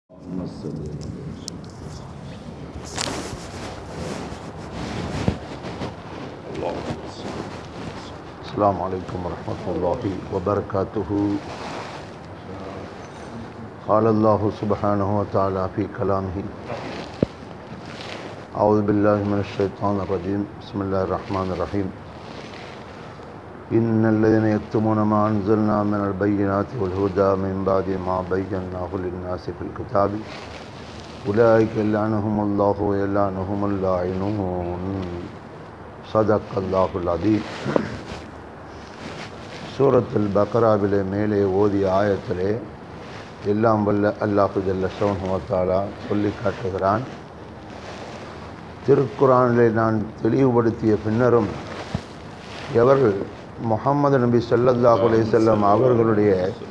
اللهم صل على اللهم صل السلام عليكم ورحمة الله وبركاته قال الله سبحانه وتعالى في كلامه أعوذ بالله من الشيطان الرجيم بسم الله الرحمن الرحيم إن الذين يكتمون ما أنزلنا من البينات والهدى من بعد ما بيناه للناس في الكتاب أولئك يلعنهم الله ويلعنهم اللاعنون صدق الله العظيم சூரத்துல் பக்ராவிலே மேலே ஓதிய ஆயத்திலே எல்லாம் வல்ல அல்லாஹு ஜல்ல சோன்ஹுவத்தாலா சொல்லி காட்டுகிறான் திருக்குறானிலே நான் தெளிவுபடுத்திய பின்னரும் எவர் முகமது நபி ஸல்லல்லாஹு அலைஹி செல்லம் அவர்களுடைய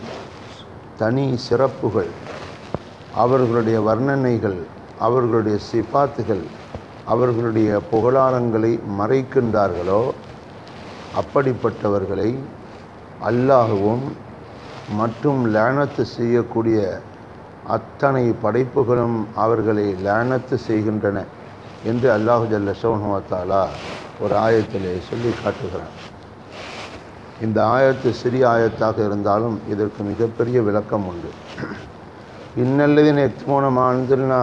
தனி சிறப்புகள் அவர்களுடைய வர்ணனைகள் அவர்களுடைய சிபாத்துகள் அவர்களுடைய புகழாரங்களை மறைக்கின்றார்களோ அப்படிப்பட்டவர்களை அல்லாஹுவும் மற்றும் லேனத்து செய்யக்கூடிய அத்தனை படைப்புகளும் அவர்களை லேனத்து செய்கின்றன என்று அல்லாஹு ஜல்ல சோனுவத்தாலா ஒரு ஆயத்திலே சொல்லி காட்டுகிறான் இந்த ஆயத்து சிறிய ஆயத்தாக இருந்தாலும் இதற்கு மிகப்பெரிய விளக்கம் உண்டு இன்னல்லதின் எக்மோனமானதுன்னா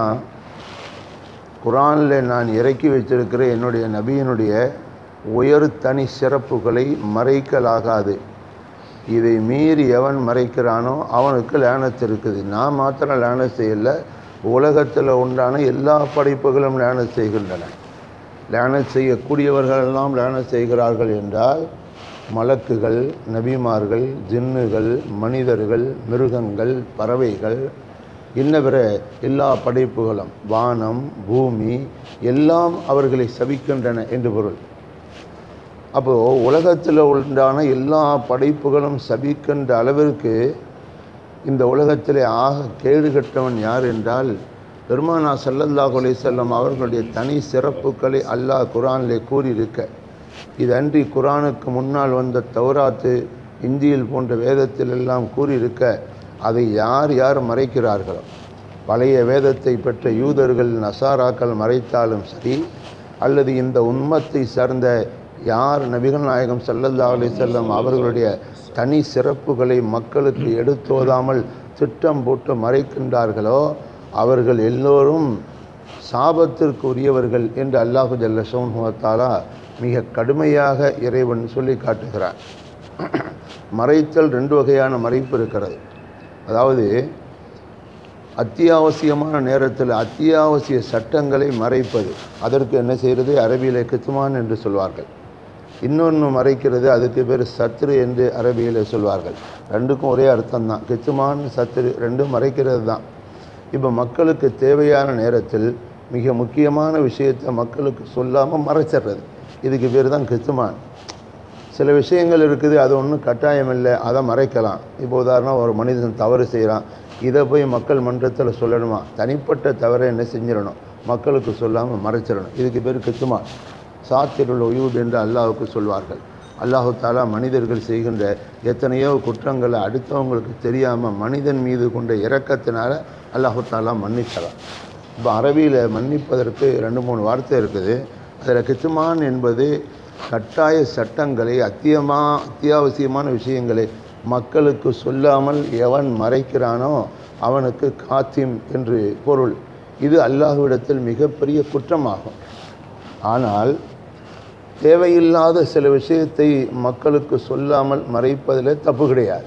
குரானில் நான் இறக்கி வச்சிருக்கிற என்னுடைய நபியினுடைய உயர் தனி சிறப்புகளை மறைக்கலாகாது இதை மீறி எவன் மறைக்கிறானோ அவனுக்கு லேனத்து இருக்குது நான் மாத்திரம் லேனத் செய்யலை உலகத்தில் உண்டான எல்லா படைப்புகளும் லேனத் செய்கின்றன லேனத் செய்யக்கூடியவர்களெல்லாம் லேனத் செய்கிறார்கள் என்றால் மலக்குகள் நபிமார்கள் ஜின்னுகள் மனிதர்கள் மிருகங்கள் பறவைகள் இன்ன பிற எல்லா படைப்புகளும் வானம் பூமி எல்லாம் அவர்களை சபிக்கின்றன என்று பொருள் அப்போது உலகத்தில் உண்டான எல்லா படைப்புகளும் சபிக்கின்ற அளவிற்கு இந்த உலகத்திலே ஆக கேடு கட்டவன் யார் என்றால் பெருமானா சல்லல்லாஹு அலைஹி செல்லம் அவர்களுடைய தனி சிறப்புகளை அல்லாஹ் குரானிலே கூறியிருக்க இது அன்றி குரானுக்கு முன்னால் வந்த தௌராத்து இந்தியில் போன்ற வேதத்தில் எல்லாம் கூறியிருக்க அதை யார் யார் மறைக்கிறார்களோ பழைய வேதத்தை பெற்ற யூதர்கள் நசாராக்கள் மறைத்தாலும் சரி அல்லது இந்த உண்மத்தை சார்ந்த யார் நபிகள் நாயகம் சல்லல்லா அலி செல்லம் அவர்களுடைய தனி சிறப்புகளை மக்களுக்கு எடுத்தோதாமல் திட்டம் போட்டு மறைக்கின்றார்களோ அவர்கள் எல்லோரும் சாபத்திற்கு உரியவர்கள் என்று அல்லாஹு ஜல்ல சோன்ஹுவத்தாலா மிக கடுமையாக இறைவன் சொல்லி காட்டுகிறார் மறைத்தல் ரெண்டு வகையான மறைப்பு இருக்கிறது அதாவது அத்தியாவசியமான நேரத்தில் அத்தியாவசிய சட்டங்களை மறைப்பது அதற்கு என்ன செய்கிறது அரபியில் கித்துமான் என்று சொல்வார்கள் இன்னொன்று மறைக்கிறது அதுக்கு பேர் சத்ரு என்று அரபியில் சொல்வார்கள் ரெண்டுக்கும் ஒரே அர்த்தம் தான் கித்துமான் சத்ரு ரெண்டும் மறைக்கிறது தான் இப்போ மக்களுக்கு தேவையான நேரத்தில் மிக முக்கியமான விஷயத்தை மக்களுக்கு சொல்லாமல் மறைச்சிடுறது இதுக்கு பேர் தான் கித்துமான் சில விஷயங்கள் இருக்குது அது ஒன்றும் கட்டாயம் இல்லை அதை மறைக்கலாம் இப்போ உதாரணம் ஒரு மனிதன் தவறு செய்கிறான் இதை போய் மக்கள் மன்றத்தில் சொல்லணுமா தனிப்பட்ட தவறை என்ன செஞ்சிடணும் மக்களுக்கு சொல்லாமல் மறைச்சிடணும் இதுக்கு பேர் கித்துமா சாத்திருள் ஒய்யூப் என்று அல்லாஹுக்கு சொல்வார்கள் அல்லாஹு தாலா மனிதர்கள் செய்கின்ற எத்தனையோ குற்றங்களை அடுத்தவங்களுக்கு தெரியாமல் மனிதன் மீது கொண்ட இரக்கத்தினால அல்லாஹு தாலா மன்னிக்கலாம் இப்போ அரபியில் மன்னிப்பதற்கு ரெண்டு மூணு வார்த்தை இருக்குது அதில் கித்துமான் என்பது கட்டாய சட்டங்களை அத்தியமா அத்தியாவசியமான விஷயங்களை மக்களுக்கு சொல்லாமல் எவன் மறைக்கிறானோ அவனுக்கு காத்திம் என்று பொருள் இது அல்லாஹ்விடத்தில் மிகப்பெரிய குற்றமாகும் ஆனால் தேவையில்லாத சில விஷயத்தை மக்களுக்கு சொல்லாமல் மறைப்பதில் தப்பு கிடையாது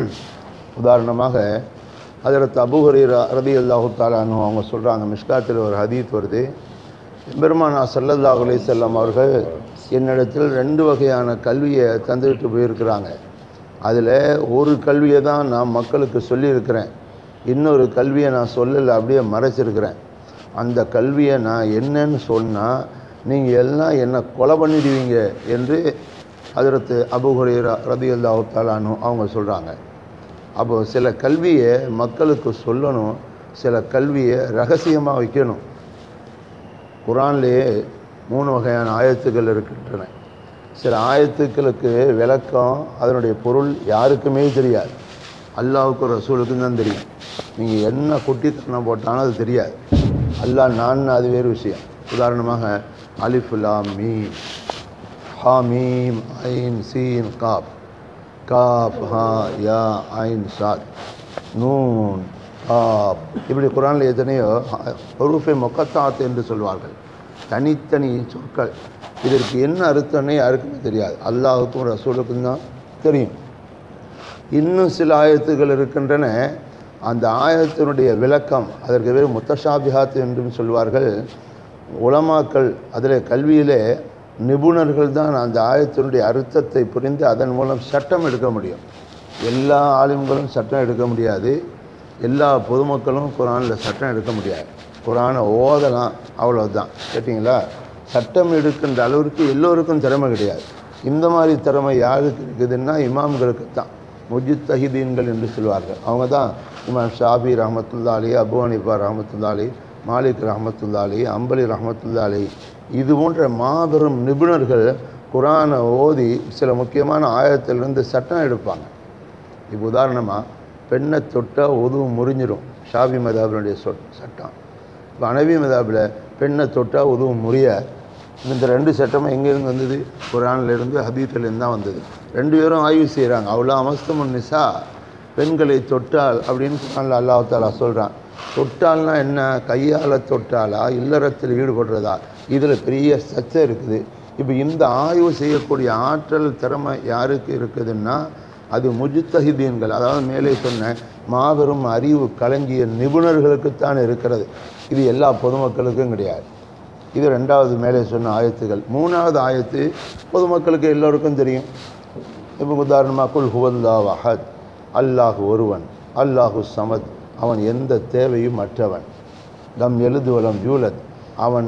உதாரணமாக அதில் அபுஹரீரா ரதி அல்லாஹு தாலானு அவங்க சொல்கிறாங்க மிஷ்காத்தில் ஒரு ஹதீத் வருது பெருமானா சல்லல்லாஹ் அலி செல்லம் அவர்கள் என்னிடத்தில் ரெண்டு வகையான கல்வியை தந்துவிட்டு போயிருக்கிறாங்க அதில் ஒரு கல்வியை தான் நான் மக்களுக்கு சொல்லியிருக்கிறேன் இன்னொரு கல்வியை நான் சொல்லலை அப்படியே மறைச்சிருக்கிறேன் அந்த கல்வியை நான் என்னன்னு சொன்னால் நீங்கள் எல்லாம் என்னை கொலை பண்ணிடுவீங்க என்று அதிரத்து அபுஹுரேரா ரதி அல்லாஹு தாலானு அவங்க சொல்கிறாங்க அப்போ சில கல்வியை மக்களுக்கு சொல்லணும் சில கல்வியை ரகசியமாக வைக்கணும் குரான்லேயே மூணு வகையான ஆயத்துக்கள் இருக்கின்றன சில ஆயத்துக்களுக்கு விளக்கம் அதனுடைய பொருள் யாருக்குமே தெரியாது அல்லாவுக்கும் ரசூலுக்கும் தான் தெரியும் நீங்கள் என்ன குட்டித்தனம் போட்டாலும் அது தெரியாது அல்லாஹ் நான் அது வேறு விஷயம் உதாரணமாக அலிஃப் லாம் மீம் ஹா மீம் ஐன் சீன் காப் காப் ஹா யா ஐன் சாத் நூன் காப் இப்படி குரானில் எத்தனையோ பொறுப்பை மொக்கத்தாத் என்று சொல்வார்கள் தனித்தனி சொற்கள் இதற்கு என்ன அர்த்தம்னே யாருக்குமே தெரியாது அல்லாஹுக்கும் ரசூலுக்கும் தான் தெரியும் இன்னும் சில ஆயத்துகள் இருக்கின்றன அந்த ஆயத்தினுடைய விளக்கம் அதற்கு பேர் முத்தஷாபிஹாத் என்றும் சொல்வார்கள் உலமாக்கள் அதில் கல்வியிலே நிபுணர்கள் தான் அந்த ஆயத்தினுடைய அர்த்தத்தை புரிந்து அதன் மூலம் சட்டம் எடுக்க முடியும் எல்லா ஆலிம்களும் சட்டம் எடுக்க முடியாது எல்லா பொதுமக்களும் குரானில் சட்டம் எடுக்க முடியாது குரானை ஓதலாம் அவ்வளவுதான் கேட்டிங்களா சட்டம் எடுக்கின்ற அளவிற்கு எல்லோருக்கும் திறமை கிடையாது இந்த மாதிரி திறமை யாருக்கு இருக்குதுன்னா இமாம்களுக்கு தான் முஜித்தஹிதீன்கள் என்று சொல்வார்கள் அவங்க தான் இமாம் ஷாபி ரஹமத்துல்லா அலி அபு ஹனிஃபா ரஹமத்துல்லா அலி மாலிக் ரஹமத்துல்லா அலி அம்பலி ரஹமத்துல்லா அலி இது போன்ற மாபெரும் நிபுணர்கள் குரானை ஓதி சில முக்கியமான ஆயத்திலிருந்து சட்டம் எடுப்பாங்க இப்போ உதாரணமாக பெண்ணை தொட்டால் உதவும் முறிஞ்சிரும் ஷாபி மதாபினுடைய சொட் சட்டம் இப்போ அனவி மதாபில் பெண்ணை தொட்டால் உதவும் முறிய இந்த ரெண்டு சட்டமும் எங்கேருந்து வந்தது குரான்ல இருந்து ஹதீத்திலேருந்து தான் வந்தது ரெண்டு பேரும் ஆய்வு செய்கிறாங்க அவ்வளோ அமஸ்தமுன் நிசா பெண்களை தொட்டால் அப்படின்னு குரானில் அல்லாஹ் தாலா சொல்கிறான் தொட்டால்னா என்ன கையால் தொட்டாலா இல்லறத்தில் ஈடுபடுறதா இதில் பெரிய சர்ச்சை இருக்குது இப்போ இந்த ஆய்வு செய்யக்கூடிய ஆற்றல் திறமை யாருக்கு இருக்குதுன்னா அது முஜித்தஹிதீன்கள் அதாவது மேலே சொன்ன மாபெரும் அறிவு கலங்கிய நிபுணர்களுக்குத்தான் இருக்கிறது இது எல்லா பொதுமக்களுக்கும் கிடையாது இது ரெண்டாவது மேலே சொன்ன ஆயத்துகள் மூணாவது ஆயத்து பொதுமக்களுக்கு எல்லோருக்கும் தெரியும் இப்போ உதாரணமாக குல் ஹுவல்லா வஹத் அல்லாஹ் ஒருவன் அல்லாஹு சமத் அவன் எந்த தேவையும் அற்றவன் தம் எழுதுவலம் யூலத் அவன்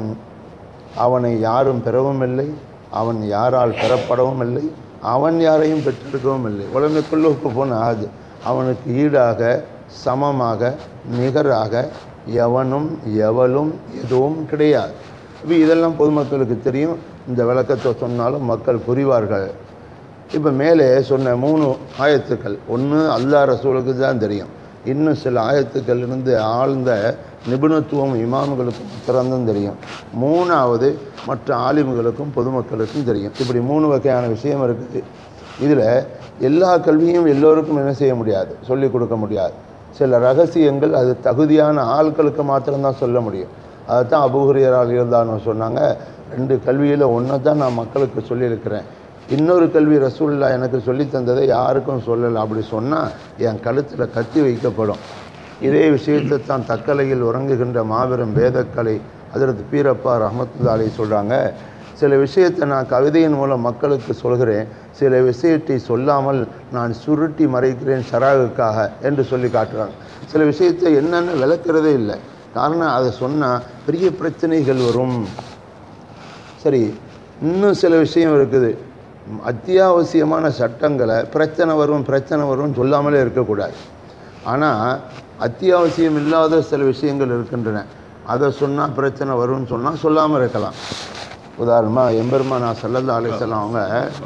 அவனை யாரும் பெறவும் இல்லை அவன் யாரால் பெறப்படவும் இல்லை அவன் யாரையும் பெற்றெடுக்கவும் இல்லை உலகக்குள்ளுக்கு போன அது அவனுக்கு ஈடாக சமமாக நிகராக எவனும் எவளும் எதுவும் கிடையாது இப்போ இதெல்லாம் பொதுமக்களுக்கு தெரியும் இந்த விளக்கத்தை சொன்னாலும் மக்கள் புரிவார்கள் இப்போ மேலே சொன்ன மூணு ஆயத்துக்கள் ஒன்று அல்லா ரசூலுக்கு தான் தெரியும் இன்னும் சில ஆயத்துக்கள் இருந்து ஆழ்ந்த நிபுணத்துவம் இமாம்களுக்கும் திறந்தும் தெரியும் மூணாவது மற்ற ஆலிம்களுக்கும் பொதுமக்களுக்கும் தெரியும் இப்படி மூணு வகையான விஷயம் இருக்குது இதில் எல்லா கல்வியும் எல்லோருக்கும் என்ன செய்ய முடியாது சொல்லிக் கொடுக்க முடியாது சில ரகசியங்கள் அது தகுதியான ஆட்களுக்கு மாத்திரம்தான் சொல்ல முடியும் அதைத்தான் அபுஹரியரால் இருந்தான்னு சொன்னாங்க ரெண்டு கல்வியில் ஒன்றை தான் நான் மக்களுக்கு சொல்லியிருக்கிறேன் இன்னொரு கல்வி ரசூல்லா எனக்கு சொல்லி தந்ததை யாருக்கும் சொல்லலை அப்படி சொன்னால் என் கழுத்தில் கத்தி வைக்கப்படும் இதே விஷயத்தை தான் தக்கலையில் உறங்குகின்ற மாபெரும் வேதக்கலை அதற்கு பீரப்பா ரஹமத்துல்லா அலி சொல்கிறாங்க சில விஷயத்தை நான் கவிதையின் மூலம் மக்களுக்கு சொல்கிறேன் சில விஷயத்தை சொல்லாமல் நான் சுருட்டி மறைக்கிறேன் சராகுக்காக என்று சொல்லி காட்டுறாங்க சில விஷயத்தை என்னென்னு விளக்குறதே இல்லை காரணம் அதை சொன்னால் பெரிய பிரச்சனைகள் வரும் சரி இன்னும் சில விஷயம் இருக்குது அத்தியாவசியமான சட்டங்களை பிரச்சனை வரும் பிரச்சனை வரும்னு சொல்லாமலே இருக்கக்கூடாது ஆனால் அத்தியாவசியம் இல்லாத சில விஷயங்கள் இருக்கின்றன அதை சொன்னால் பிரச்சனை வரும்னு சொன்னால் சொல்லாமல் இருக்கலாம் உதாரணமாக எம்பெருமானா சல்லல்லா அலிசல்லாம் அவங்க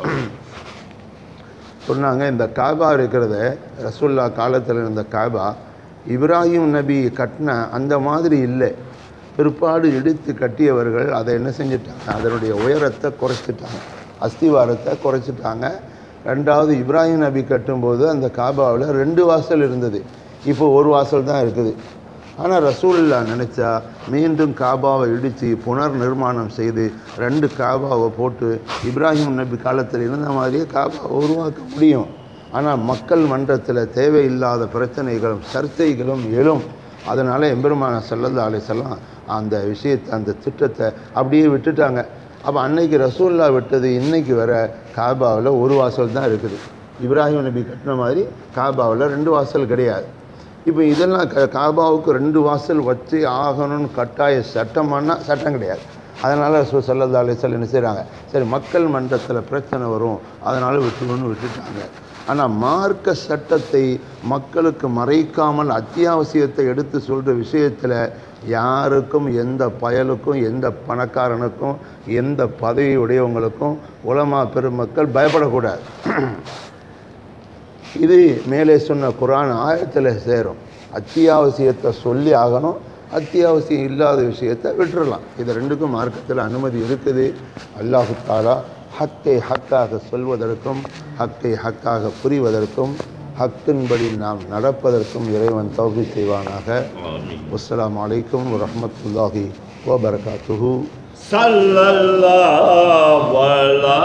சொன்னாங்க இந்த காபா இருக்கிறது ரசுல்லா காலத்தில் இருந்த காபா இப்ராஹிம் நபி கட்டின அந்த மாதிரி இல்லை பிற்பாடு இடித்து கட்டியவர்கள் அதை என்ன செஞ்சிட்டாங்க அதனுடைய உயரத்தை குறைச்சிட்டாங்க அஸ்திவாரத்தை குறைச்சிட்டாங்க ரெண்டாவது இப்ராஹிம் நபி கட்டும்போது அந்த காபாவில் ரெண்டு வாசல் இருந்தது இப்போ ஒரு வாசல் தான் இருக்குது ஆனால் ரசூலுல்லா நினச்சா மீண்டும் காபாவை இடித்து புனர் நிர்மாணம் செய்து ரெண்டு காபாவை போட்டு இப்ராஹிம் நபி காலத்தில் இருந்த மாதிரியே காபாவை உருவாக்க முடியும் ஆனால் மக்கள் மன்றத்தில் தேவையில்லாத பிரச்சனைகளும் சர்ச்சைகளும் எழும் அதனால் எம்பெருமான சல்லல்லா அலிசல்லாம் அந்த விஷயத்தை அந்த திட்டத்தை அப்படியே விட்டுட்டாங்க அப்போ அன்னைக்கு ரசூல்லா விட்டது இன்னைக்கு வர காபாவில் ஒரு வாசல் தான் இருக்குது இப்ராஹிம் நபி கட்டின மாதிரி காபாவில் ரெண்டு வாசல் கிடையாது இப்போ இதெல்லாம் க காபாவுக்கு ரெண்டு வாசல் வச்சு ஆகணும்னு கட்டாய சட்டமானா சட்டம் கிடையாது அதனால் ரசூல் சல்லல்லா அலிசல் என்ன செய்கிறாங்க சரி மக்கள் மன்றத்தில் பிரச்சனை வரும் அதனால் விட்டுணும்னு விட்டுட்டாங்க ஆனால் மார்க்க சட்டத்தை மக்களுக்கு மறைக்காமல் அத்தியாவசியத்தை எடுத்து சொல்கிற விஷயத்தில் யாருக்கும் எந்த பயலுக்கும் எந்த பணக்காரனுக்கும் எந்த பதவி உடையவங்களுக்கும் உலமா பெருமக்கள் பயப்படக்கூடாது இது மேலே சொன்ன குரான் ஆயத்தில் சேரும் அத்தியாவசியத்தை சொல்லி ஆகணும் அத்தியாவசியம் இல்லாத விஷயத்தை விட்டுறலாம் இது ரெண்டுக்கும் மார்க்கத்தில் அனுமதி இருக்குது அல்லாஹு தாலா ஹக்கை ஹக்காக சொல்வதற்கும் ஹக்கை ஹக்காக புரிவதற்கும் ஹக்கின்படி நாம் நடப்பதற்கும் இறைவன் தௌபி செய்வானாக ஆமீன் அஸ்ஸலாமு அலைக்கும் வரஹ்மத்துல்லாஹி வபரகாத்துஹு صلى الله على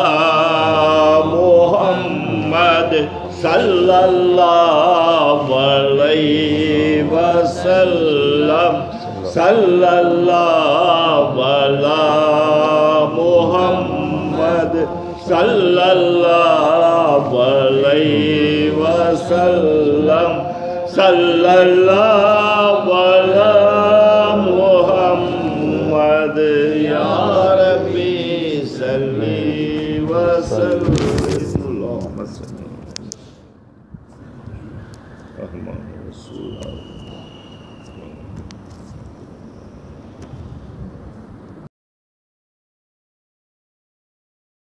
محمد صلى الله عليه وسلم صلى الله على محمد صلى الله عليه وسلم صلى الله